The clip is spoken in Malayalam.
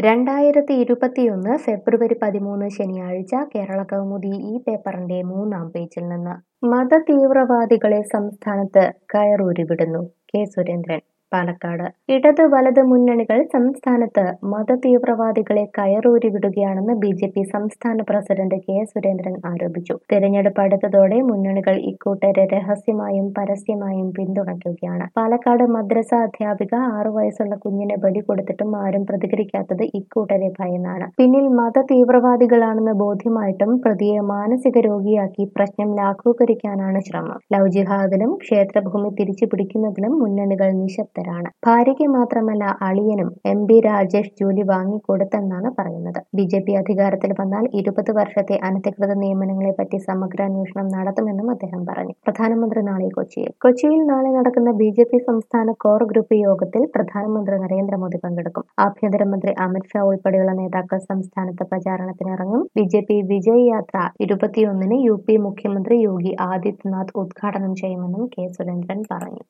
രണ്ടായിരത്തി ഇരുപത്തിയൊന്ന് ഫെബ്രുവരി പതിമൂന്ന് ശനിയാഴ്ച കേരള കൗമുദി ഈ പേപ്പറിന്റെ മൂന്നാം പേജിൽ നിന്ന് മതതീവ്രവാദികളെ സംസ്ഥാനത്ത് കയറൂരി വിടുന്നു കെ സുരേന്ദ്രൻ പാലക്കാട് ഇടത് വലത് മുന്നണികൾ സംസ്ഥാനത്ത് മതതീവ്രവാദികളെ കയറൂരി വിടുകയാണെന്ന് ബി ജെ പി സംസ്ഥാന പ്രസിഡന്റ് കെ സുരേന്ദ്രൻ ആരോപിച്ചു തെരഞ്ഞെടുപ്പ് അടുത്തതോടെ മുന്നണികൾ ഇക്കൂട്ടരെ രഹസ്യമായും പരസ്യമായും പിന്തുണയ്ക്കുകയാണ് പാലക്കാട് മദ്രസ അധ്യാപിക ആറു വയസ്സുള്ള കുഞ്ഞിനെ ബലി കൊടുത്തിട്ടും ആരും പ്രതികരിക്കാത്തത് ഇക്കൂട്ടരെ ഭയന്നാണ് പിന്നിൽ മതതീവ്രവാദികളാണെന്ന് ബോധ്യമായിട്ടും പ്രതിയെ മാനസിക രോഗിയാക്കി പ്രശ്നം ലാഘൂകരിക്കാനാണ് ശ്രമം ലവ് ജിഹാദിലും ക്ഷേത്രഭൂമി തിരിച്ചു പിടിക്കുന്നതിലും മുന്നണികൾ നിശബ്ദരാണ് ഭാര്യയ്ക്ക് മാത്രമല്ല അളിയനും എം ബി രാജേഷ് ജോലി വാങ്ങിക്കൊടുത്തെന്നാണ് പറയുന്നത് ബി ജെ പി അധികാരത്തിൽ വന്നാൽ ഇരുപത് വർഷത്തെ അനധികൃത നിയമനങ്ങളെപ്പറ്റി സമഗ്ര അന്വേഷണം നടത്തുമെന്നും അദ്ദേഹം പറഞ്ഞു പ്രധാനമന്ത്രി നാളെ കൊച്ചിയിൽ കൊച്ചിയിൽ നാളെ നടക്കുന്ന ബി ജെ പി സംസ്ഥാന കോർ ഗ്രൂപ്പ് യോഗത്തിൽ പ്രധാനമന്ത്രി നരേന്ദ്രമോദി പങ്കെടുക്കും ആഭ്യന്തരമന്ത്രി അമിത്ഷാ ഉൾപ്പെടെയുള്ള നേതാക്കൾ സംസ്ഥാനത്ത് പ്രചാരണത്തിനിറങ്ങും B J P Vijay Yatra ഇരുപത്തിയൊന്നിന് യു പി മുഖ്യമന്ത്രി യോഗി ആദിത്യനാഥ് ഉദ്ഘാടനം ചെയ്യുമെന്നും കെ സുരേന്ദ്രൻ പറഞ്ഞു